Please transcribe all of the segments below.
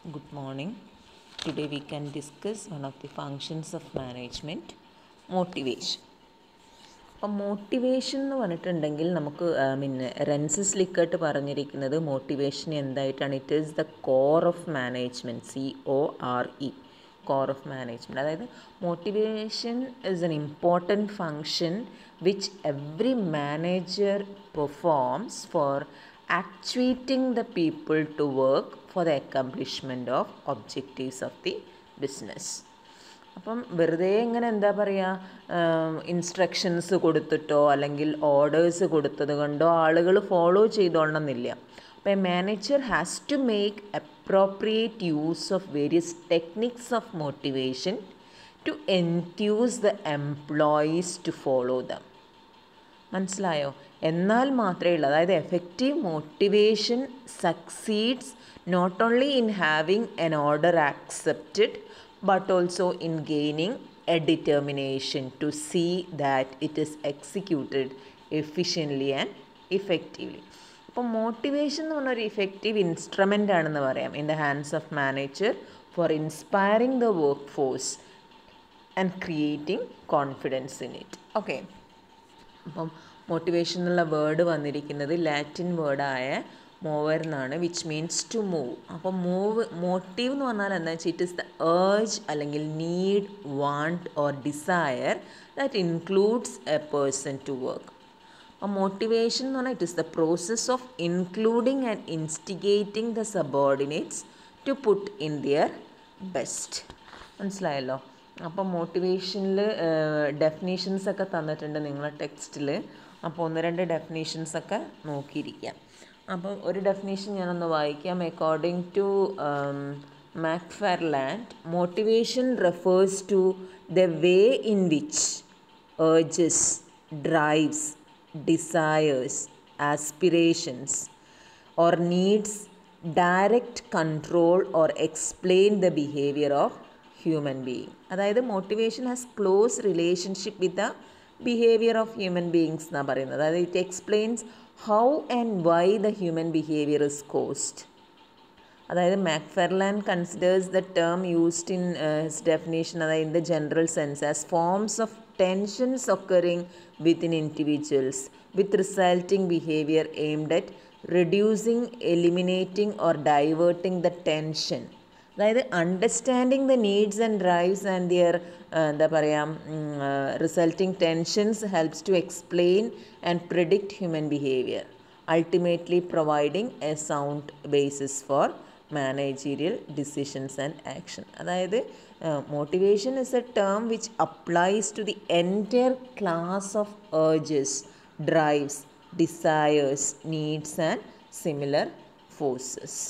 Good morning. Today we can discuss one of the functions of management, motivation. അപ്പം motivation എന്ന് പറഞ്ഞിട്ടുണ്ടെങ്കിൽ നമുക്ക് പിന്നെ റെൻസിസ് ലിക്കട്ട് പറഞ്ഞിരിക്കുന്നത് മോട്ടിവേഷൻ എന്തായിട്ടാണ് it is the core of management C O R E core of management അതായത് motivation is an important function which every manager performs for actuating the people to work for the accomplishment of objectives of the business അപ്പം വെറുതെ ഇങ്ങനെ എന്താ പറയുക instructions കൊടുത്തിട്ടോ അല്ലെങ്കിൽ orders കൊടുത്തത് കൊണ്ടോ ആളുകൾ ഫോളോ ചെയ്തോളണമെന്നില്ല അപ്പോൾ a manager has to make appropriate use of various techniques of motivation to enthuse the employees to follow them മനസ്സിലായോ എന്നാൽ മാത്രമേ ഉള്ളൂ അതായത് effective motivation succeeds not only in having an order accepted but also in gaining a determination to see that it is executed efficiently and effectively. അപ്പോൾ motivation എന്ന് പറഞ്ഞ ഒരു effective instrument ആണെന്ന് പറയാം in the hands of manager for inspiring the work force and creating confidence in it okay അപ്പം motivation എന്നുള്ള word വന്നിരിക്കുന്നത് Latin വേർഡായ മൂവർ എന്നാണ് വിച്ച് മീൻസ് ടു മൂവ് അപ്പോൾ മൂവ് മോട്ടീവ് എന്ന് പറഞ്ഞാൽ എന്താ വെച്ചാൽ ഇറ്റ് ഇസ് ദ ഏർജ് അല്ലെങ്കിൽ need want or desire that includes a person to work അപ്പോൾ മോട്ടിവേഷൻ എന്ന് പറഞ്ഞാൽ it is the process of including and instigating the subordinates to put in their best മനസ്സിലായല്ലോ അപ്പോൾ മോട്ടിവേഷനിൽ ഡെഫിനേഷൻസ് ഒക്കെ തന്നിട്ടുണ്ട് നിങ്ങളെ ടെക്സ്റ്റിൽ അപ്പോൾ ഒന്ന് രണ്ട് ഡെഫിനേഷൻസ് ഒക്കെ നോക്കിയിരിക്കാം അപ്പം ഒരു ഡെഫിനേഷൻ ഞാനൊന്ന് വായിക്കാം according to McFarland motivation refers to the way in which urges drives desires aspirations or needs direct control or explain the behaviour of human being അതായത് motivation has close relationship with the behaviour of human beings എന്നാണ് പറയുന്നത് അതായത് it explains how and why the human behaviour is caused അതായത് McFarland considers the term used in his definition അതായത് in the general sense as forms of tensions occurring within individuals with resulting behaviour aimed at reducing eliminating or diverting the tension അതായത് understanding the needs and drives and their എന്താ പറയുക resulting tensions helps to explain and predict human behaviour ultimately providing a sound basis for managerial decisions and action അതായത് motivation is a term which applies to the entire class of urges drives desires needs and similar forces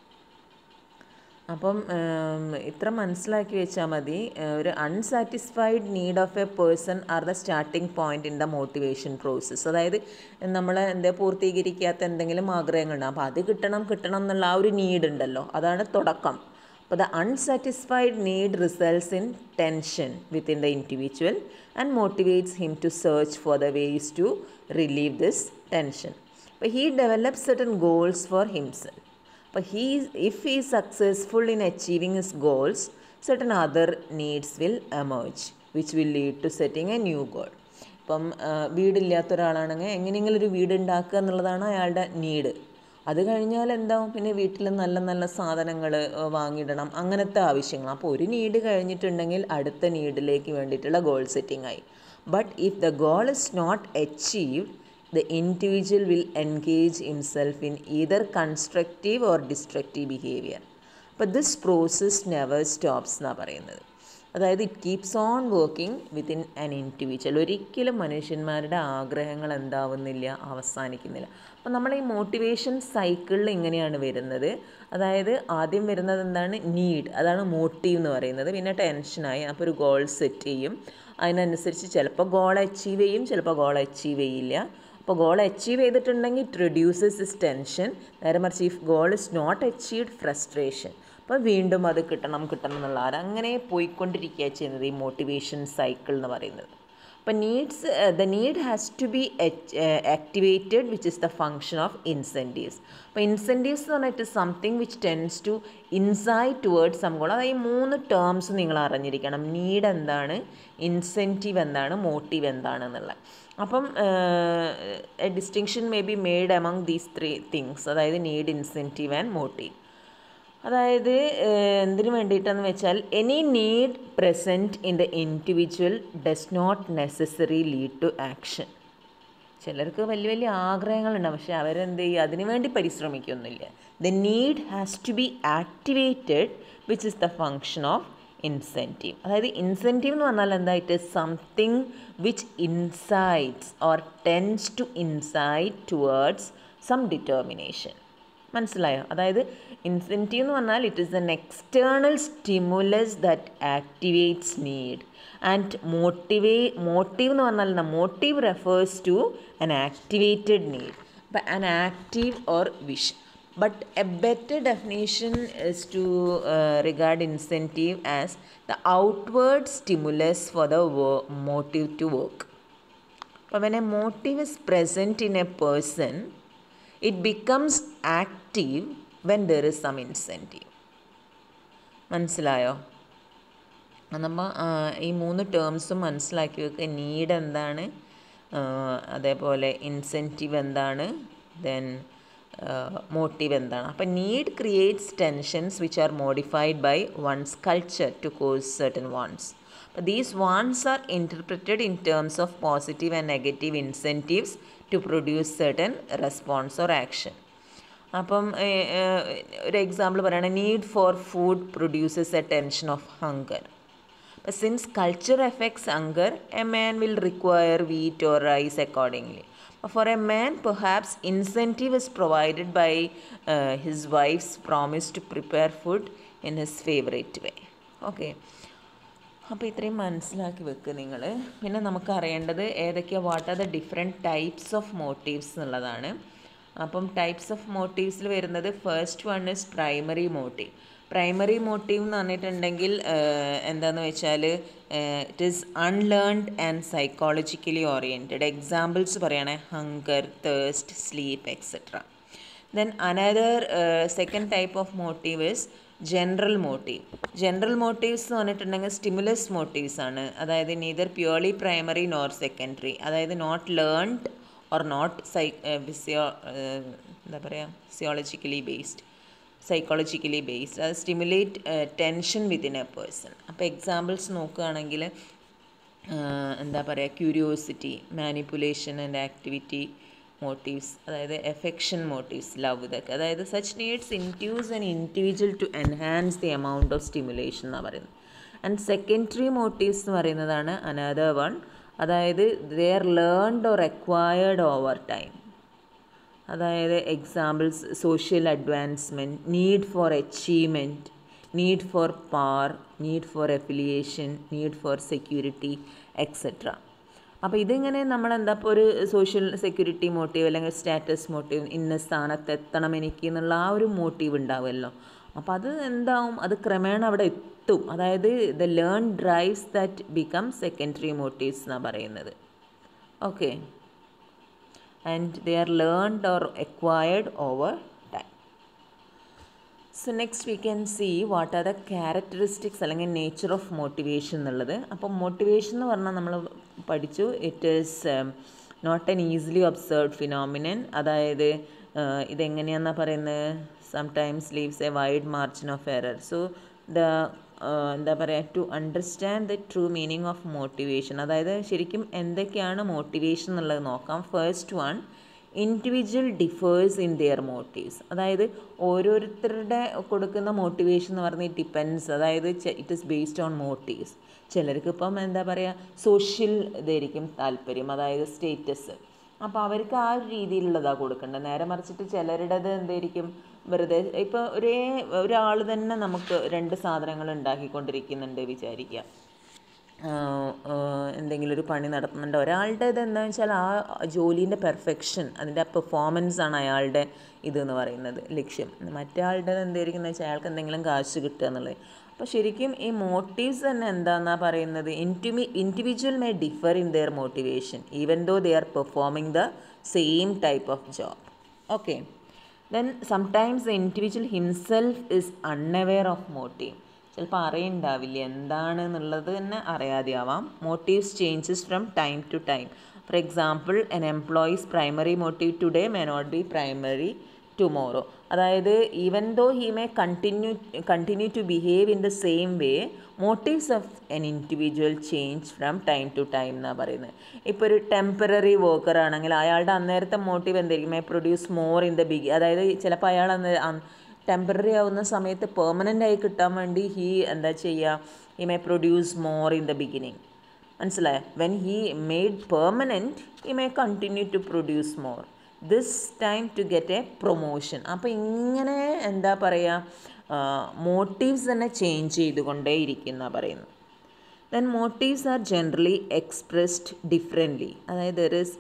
അപ്പം ഇത്ര മനസ്സിലാക്കി വെച്ചാൽ മതി ഒരു unsatisfied need of a person are the starting point in the motivation process അതായത് നമ്മൾ എന്താ പൂർത്തീകരിക്കാത്ത എന്തെങ്കിലും ആഗ്രഹങ്ങളുണ്ട് അപ്പോൾ അത് കിട്ടണം കിട്ടണം എന്നുള്ള ആ ഒരു നീഡ് ഉണ്ടല്ലോ അതാണ് തുടക്കം അപ്പോൾ the unsatisfied need results in tension within the individual and motivates him to search for the ways to relieve this tension അപ്പോൾ he develop certain goals for himself അപ്പോൾ he if he successful in achieving his goals certain other needs will emerge which will lead to setting a new goal ഇപ്പം വീടില്ലാത്ത ഒരാളാണെങ്കിൽ എങ്ങനെയെങ്കിലും ഒരു വീട് ഉണ്ടാക്കുക എന്നുള്ളതാണ് അയാളുടെ നീഡ് അത് കഴിഞ്ഞാൽ എന്താവും പിന്നെ വീട്ടിൽ നല്ല നല്ല സാധനങ്ങൾ വാങ്ങിയിടണം അങ്ങനത്തെ ആവശ്യങ്ങൾ അപ്പോൾ ഒരു നീഡ് കഴിഞ്ഞിട്ടുണ്ടെങ്കിൽ അടുത്ത നീഡിലേക്ക് വേണ്ടിയിട്ടുള്ള ഗോൾ സെറ്റിംഗ് ആയി but if the goal is not achieved the individual will engage himself in either constructive or destructive behavior. But this process never stops എന്നാണ് പറയുന്നത് അതായത് it keeps on working within an individual ഒരിക്കലും മനുഷ്യന്മാരുടെ ആഗ്രഹങ്ങൾ എന്താവുന്നില്ല അവസാനിക്കുന്നില്ല അപ്പോൾ നമ്മൾ ഈ മോട്ടിവേഷൻ സൈക്കിളിൽ ഇങ്ങനെയാണ് വരുന്നത് അതായത് ആദ്യം വരുന്നത് എന്താണ് നീഡ് അതാണ് മോട്ടീവ് എന്ന് പറയുന്നത് പിന്നെ ടെൻഷനായി അപ്പോൾ ഒരു ഗോൾ സെറ്റ് ചെയ്യും അതിനനുസരിച്ച് ചിലപ്പോൾ ഗോൾ അച്ചീവ് ചെയ്യും ചിലപ്പോൾ ഗോൾ അച്ചീവ് ചെയ്യില്ല അപ്പോൾ ഗോൾ അച്ചീവ് ചെയ്തിട്ടുണ്ടെങ്കിൽ ഇറ്റ് റെഡ്യൂസസ് ഇസ് ടെൻഷൻ നേരെ മറിച്ച് if goal is not achieved frustration അപ്പോൾ വീണ്ടും അത് കിട്ടണം കിട്ടണം എന്നുള്ള അങ്ങനെ പോയിക്കൊണ്ടിരിക്കുക ചെയ്യുന്നത് ഈ മോട്ടിവേഷൻ സൈക്കിൾ എന്ന് പറയുന്നത് അപ്പം needs the need has to be activated which is the function of incentives അപ്പോൾ ഇൻസെൻറ്റീവ്സ് എന്ന് പറഞ്ഞിട്ട് something which tends to incite towards some goal അതായത് ഈ മൂന്ന് ടേംസ് നിങ്ങൾ അറിഞ്ഞിരിക്കണം നീഡ് എന്താണ് ഇൻസെൻറ്റീവ് എന്താണ് മോട്ടീവ് എന്താണ് എന്നുള്ളത് അപ്പം a distinction may be made among these three things അതായത് നീഡ് ഇൻസെൻറ്റീവ് ആൻഡ് മോട്ടീവ് അതായത് എന്തിനു വേണ്ടിയിട്ടെന്ന് വെച്ചാൽ any need present in the individual does not necessary lead to action ചിലർക്ക് വലിയ വലിയ ആഗ്രഹങ്ങളുണ്ടാവും പക്ഷെ അവരെന്ത് ചെയ്യും അതിനു വേണ്ടി പരിശ്രമിക്കൊന്നുമില്ല the need has to be activated which is the function of incentive അതായത് ഇൻസെൻറ്റീവ് എന്ന് പറഞ്ഞാൽ എന്താ it is something which incites or tends to incite towards some determination മനസ്സിലായോ അതായത് ഇൻസെൻറ്റീവ് എന്ന് പറഞ്ഞാൽ it is an external stimulus that activates need and മോട്ടിവേ motive എന്ന് പറഞ്ഞാൽ എന്താ motive refers to an activated need അപ്പം an active or wish but a better definition is to uh, regard incentive as the outward stimulus for the wo- motive to work but when a motive is present in a person it becomes active when there is some incentive മനസ്സിലായോ നമ്മൾ ഈ മൂന്ന് ടേംസും മനസ്സിലാക്കി വെക്കുക need എന്താണ് അതേപോലെ incentive എന്താണ് then motive എന്താണ് അപ്പം need creates tensions which are modified by one's culture to cause certain wants അപ്പോൾ these wants are interpreted in terms of positive and negative incentives to produce certain response or action അപ്പം ഒരു example പറയുകയാണെങ്കിൽ need for food produces a tension of hunger But since culture affects hunger, a man will require wheat or rice accordingly. For a man, perhaps incentive is provided by uh, his wife's promise to prepare food in his favorite way. Okay. അപ്പോൾ ഇത്രയും മനസ്സിലാക്കി വെക്കുക നിങ്ങൾ പിന്നെ നമുക്ക് അറിയേണ്ടത് ഏതൊക്കെയാണ് what are the different types of motives എന്നുള്ളതാണ് അപ്പം ടൈപ്സ് ഓഫ് മോട്ടീവ്സിൽ വരുന്നത് first one is primary motive primary motive എന്ന് പറഞ്ഞിട്ടുണ്ടെങ്കിൽ എന്താണെന്ന് വെച്ചാൽ it is unlearned and psychologically oriented examples പറയുകയാണെങ്കിൽ hunger thirst sleep etcetera then another second type of motive is general motive general motives എന്ന് പറഞ്ഞിട്ടുണ്ടെങ്കിൽ stimulus motives ആണ് അതായത് neither purely primary nor secondary അതായത് നോട്ട് ലേൺഡ് ഓർ നോട്ട് സൈ ഫിസിയോ എന്താ പറയുക ഫിസിയോളജിക്കലി ബേസ്ഡ് സൈക്കോളജിക്കലി ബേസ്ഡ് അത് stimulate tension within a person അപ്പോൾ എക്സാമ്പിൾസ് നോക്കുകയാണെങ്കിൽ എന്താ പറയുക curiosity manipulation and activity motives അതായത് എഫെക്ഷൻ മോട്ടീവ്സ് ലവ് ഇതൊക്കെ അതായത് such needs induce an individual to enhance the amount of stimulation എന്നാണ് പറയുന്നത് ആൻഡ് സെക്കൻഡറി മോട്ടീവ്സ് എന്ന് പറയുന്നതാണ് അനദർ വൺ അതായത് they are learned or acquired over time അതായത് examples social advancement need for achievement need for power need for affiliation need for security etcetera അപ്പോൾ ഇതിങ്ങനെ നമ്മൾ എന്താ ഇപ്പോൾ ഒരു സോഷ്യൽ സെക്യൂരിറ്റി മോട്ടീവ് അല്ലെങ്കിൽ സ്റ്റാറ്റസ് മോട്ടീവ് ഇന്ന സ്ഥാനത്ത് എത്തണം എനിക്ക് എന്നുള്ള ആ ഒരു മോട്ടീവ് ഉണ്ടാവുമല്ലോ അപ്പോൾ അത് എന്താവും അത് ക്രമേണ അവിടെ എത്തും അതായത് the learn drives that become secondary motives എന്നാണ് പറയുന്നത് okay and they are learned or acquired over time. So next we can see what are the characteristics അല്ലെങ്കിൽ നേച്ചർ ഓഫ് മോട്ടിവേഷൻ എന്നുള്ളത് അപ്പം മോട്ടിവേഷൻ എന്ന് പറഞ്ഞാൽ നമ്മൾ പഠിച്ചു it is not an easily observed phenomenon അതായത് ഇതെങ്ങനെയാണെന്നാണ് പറയുന്നത് sometimes leaves a wide margin of error so the എന്താ പറയുക to understand the true meaning of motivation അതായത് ശരിക്കും എന്തൊക്കെയാണ് മോട്ടിവേഷൻ എന്നുള്ളത് നോക്കാം first one individual differs in their motives അതായത് ഓരോരുത്തരുടെ കൊടുക്കുന്ന മോട്ടിവേഷൻ എന്ന് പറഞ്ഞാൽ ഡിപ്പെൻസ് അതായത് it is based on motives ചിലർക്ക് ഇപ്പം എന്താ പറയുക സോഷ്യൽ ഇതായിരിക്കും താല്പര്യം അതായത് സ്റ്റേറ്റസ് അപ്പോൾ അവർക്ക് ആ ഒരു രീതിയിലുള്ളതാണ് കൊടുക്കേണ്ടത് നേരെ മറിച്ചിട്ട് ചിലരുടേത് എന്തായിരിക്കും വെറുതെ ഇപ്പോൾ ഒരേ ഒരാൾ തന്നെ നമുക്ക് രണ്ട് സാധനങ്ങൾ ഉണ്ടാക്കിക്കൊണ്ടിരിക്കുന്നുണ്ട് വിചാരിക്കുക എന്തെങ്കിലും ഒരു പണി നടത്തുന്നുണ്ട് ഒരാളുടെ ഇത് എന്താണെന്ന് വെച്ചാൽ ആ ജോലീൻ്റെ പെർഫെക്ഷൻ അതിൻ്റെ പെർഫോമൻസ് ആണ് അയാളുടെ ഇതെന്ന് പറയുന്നത് ലക്ഷ്യം മറ്റേ ആളുടെ എന്തായിരിക്കും എന്ന് വെച്ചാൽ അയാൾക്ക് എന്തെങ്കിലും കാശ് കിട്ടുക എന്നുള്ളത് അപ്പോൾ ശരിക്കും ഈ മോട്ടീവ്സ് തന്നെ എന്താണെന്നാണ് പറയുന്നത് ഇൻറ്റിമി individual may differ in their motivation even though they are performing the same type of job okay then sometimes the individual himself is unaware of motive ചിലപ്പോൾ അറിയുണ്ടാവില്ല എന്താണ് എന്നുള്ളത് തന്നെ അറിയാതെ ആവാം motives changes from time to time for example an employee's primary motive today may not be primary tomorrow അതായത് even though he may continue continue to behave in the same way motifs of an individual change from time to time എന്നാണ് പറയുന്നത് ഇപ്പോൾ ഒരു temporary worker ആണെങ്കിൽ അയാളുടെ അന്നേരത്തെ മോട്ടീവ് എന്തായിരിക്കും may produce more in the ബിഗി അതായത് ചിലപ്പോൾ അയാൾ അന്ന് ടെമ്പററി ആവുന്ന സമയത്ത് പെർമനൻ്റ് ആയി കിട്ടാൻ വേണ്ടി ഹി എന്താ ചെയ്യുക he may produce more in the beginning മനസ്സിലായോ when he made permanent he may continue to produce more this time to get a promotion അപ്പോൾ ഇങ്ങനെ എന്താ പറയുക മോട്ടീവ്സ് തന്നെ ചേഞ്ച് ചെയ്തുകൊണ്ടേ ഇരിക്കുന്ന പറയുന്നത് then motives are generally expressed differently അതായത് there is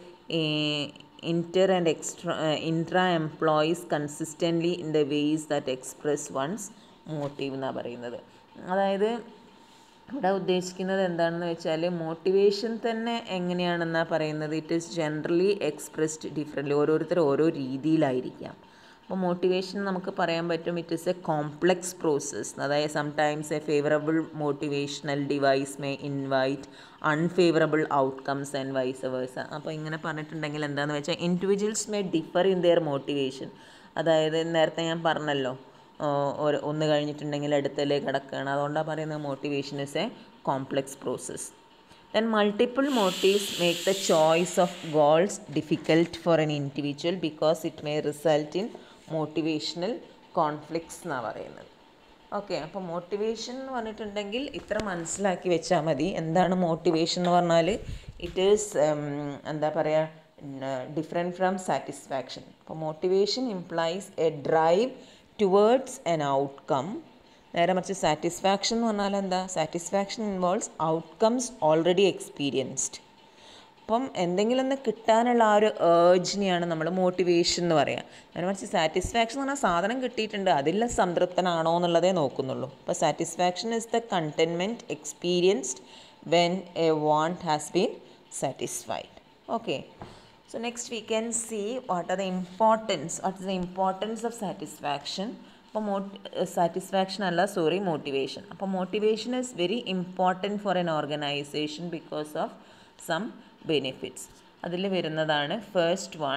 inter and extra uh, intra employees consistently in the ways that express one's motive എന്നാണ് പറയുന്നത് അതായത് ഇവിടെ ഉദ്ദേശിക്കുന്നത് എന്താണെന്ന് വെച്ചാൽ മോട്ടിവേഷൻ തന്നെ എങ്ങനെയാണെന്നാണ് പറയുന്നത് it is generally expressed differently ഓരോരുത്തർ ഓരോ രീതിയിലായിരിക്കാം അപ്പോൾ മോട്ടിവേഷൻ നമുക്ക് പറയാൻ പറ്റും it is a complex process അതായത് sometimes a favourable motivational device may invite unfavourable outcomes and vice versa അപ്പോൾ ഇങ്ങനെ പറഞ്ഞിട്ടുണ്ടെങ്കിൽ എന്താണെന്ന് വെച്ചാൽ individuals may differ in their motivation അതായത് നേരത്തെ ഞാൻ പറഞ്ഞല്ലോ ഒരു ഒന്ന് കഴിഞ്ഞിട്ടുണ്ടെങ്കിൽ അടുത്തലേക്ക് കിടക്കുകയാണ് അതുകൊണ്ടാണ് പറയുന്നത് motivation is a complex process then multiple motives make the choice of goals difficult for an individual because it may result in motivational conflicts എന്നാണ് പറയുന്നത് ഓക്കെ അപ്പോൾ മോട്ടിവേഷൻ എന്ന് പറഞ്ഞിട്ടുണ്ടെങ്കിൽ ഇത്ര മനസ്സിലാക്കി വെച്ചാൽ മതി എന്താണ് മോട്ടിവേഷൻ എന്ന് പറഞ്ഞാൽ ഇറ്റ് ഈസ് എന്താ പറയുക ഡിഫറെൻറ്റ് ഫ്രം സാറ്റിസ്ഫാക്ഷൻ അപ്പോൾ motivation implies a drive towards an outcome നേരെ മറിച്ച് സാറ്റിസ്ഫാക്ഷൻ എന്ന് പറഞ്ഞാൽ എന്താ satisfaction involves outcomes already experienced അപ്പം എന്തെങ്കിലും ഒന്ന് കിട്ടാനുള്ള ആ ഒരു ഏർജിനെയാണ് നമ്മൾ മോട്ടിവേഷൻ എന്ന് പറയുക നേരെ മറിച്ച് സാറ്റിസ്ഫാക്ഷൻ എന്ന് പറഞ്ഞാൽ സാധനം കിട്ടിയിട്ടുണ്ട് അതിൽ സംതൃപ്തനാണോ എന്നുള്ളതേ നോക്കുന്നുള്ളൂ അപ്പോൾ satisfaction is the contentment experienced when a want has been satisfied okay So next we can see what are the importance, what is the importance of satisfaction. അപ്പോൾ മോ സാറ്റിസ്ഫാക്ഷൻ അല്ല സോറി മോട്ടിവേഷൻ അപ്പോൾ motivation is very important for an organisation because of some benefits അതിൽ വരുന്നതാണ് first one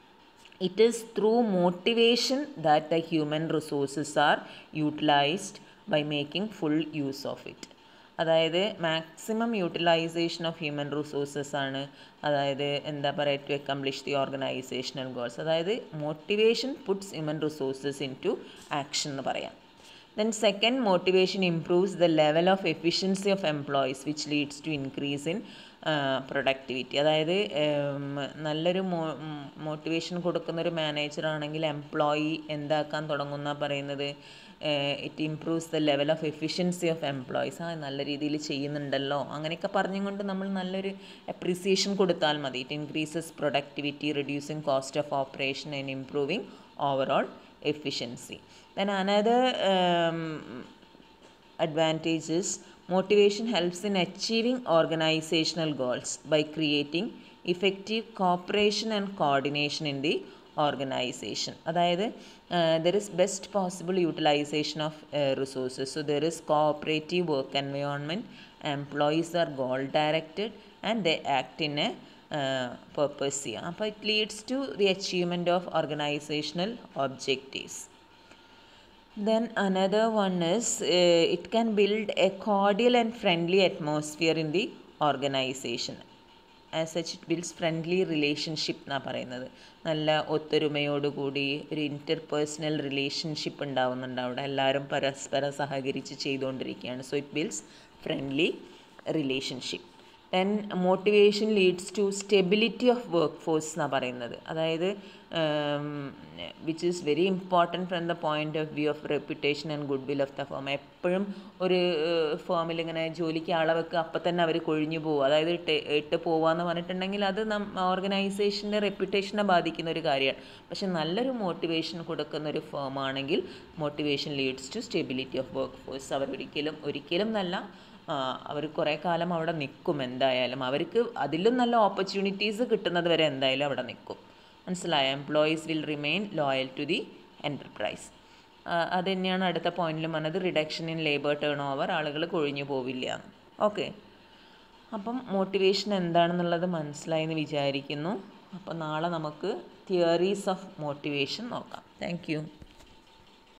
it is through motivation that the human resources are utilised by making full use of it അതായത് maximum utilisation of human resources ആണ് അതായത് എന്താ പറയുക to accomplish the organisational goals അതായത് motivation puts human resources into action എന്ന് പറയാം then second motivation improves the level of efficiency of employees which leads to increase in productivity അതായത് നല്ലൊരു മോ മോട്ടിവേഷൻ കൊടുക്കുന്ന ഒരു മാനേജർ ആണെങ്കിൽ എംപ്ലോയി എന്താക്കാൻ തുടങ്ങുന്ന പറയുന്നത് it improves the level of efficiency of employees ആ നല്ല രീതിയിൽ ചെയ്യുന്നുണ്ടല്ലോ അങ്ങനെയൊക്കെ പറഞ്ഞുകൊണ്ട് നമ്മൾ നല്ലൊരു അപ്രീസിയേഷൻ കൊടുത്താൽ മതി it increases productivity reducing cost of operation and improving overall efficiency. Then another um, advantage is motivation helps in achieving organizational goals by creating effective cooperation and coordination in the organization. അതായത് there is best possible utilisation of resources so there is cooperative work environment employees are goal directed and they act in a purpose ചെയ്യുക അപ്പോൾ it leads to the achievement of organisational objectives then another one is it can build a cordial and friendly atmosphere in the organisation as such it builds friendly relationship എന്നാണ് പറയുന്നത് നല്ല ഒത്തൊരുമയോടുകൂടി ഒരു ഇൻ്റർ personal relationship ഉണ്ടാവുന്നുണ്ട് അവിടെ എല്ലാവരും പരസ്പരം സഹകരിച്ച് ചെയ്തുകൊണ്ടിരിക്കുകയാണ് so it builds friendly relationship then motivation leads to stability of work force എന്നാണ് പറയുന്നത് അതായത് which is very important from the point of view of reputation and goodwill of the firm എപ്പോഴും ഒരു ഫേമിൽ ഇങ്ങനെ ജോലിക്ക് ആളെ വെക്കുക അപ്പം തന്നെ അവർ കൊഴിഞ്ഞു പോകും അതായത് ഇട്ട് ഇട്ട് പോവാന്ന് പറഞ്ഞിട്ടുണ്ടെങ്കിൽ അത് നം ഓർഗനൈസേഷൻ്റെ റെപ്യൂട്ടേഷനെ ബാധിക്കുന്ന ഒരു കാര്യമാണ് പക്ഷെ നല്ലൊരു മോട്ടിവേഷൻ കൊടുക്കുന്ന ഒരു ഫേം ആണെങ്കിൽ motivation leads to stability of work workforce അവർ ഒരിക്കലും ഒരിക്കലും നല്ല അവർ കുറേ കാലം അവിടെ നിൽക്കും എന്തായാലും അവർക്ക് അതിലും നല്ല ഓപ്പർച്യൂണിറ്റീസ് കിട്ടുന്നത് വരെ എന്തായാലും അവിടെ നിൽക്കും മനസ്സിലായ employees will remain loyal to the enterprise അത് തന്നെയാണ് അടുത്ത പോയിന്റിലും പറഞ്ഞത് reduction in labour turnover ആളുകൾ കൊഴിഞ്ഞു പോവില്ല ഓക്കെ അപ്പം മോട്ടിവേഷൻ എന്താണെന്നുള്ളത് മനസ്സിലായി എന്ന് വിചാരിക്കുന്നു അപ്പോൾ നാളെ നമുക്ക് തിയറീസ് ഓഫ് മോട്ടിവേഷൻ നോക്കാം താങ്ക്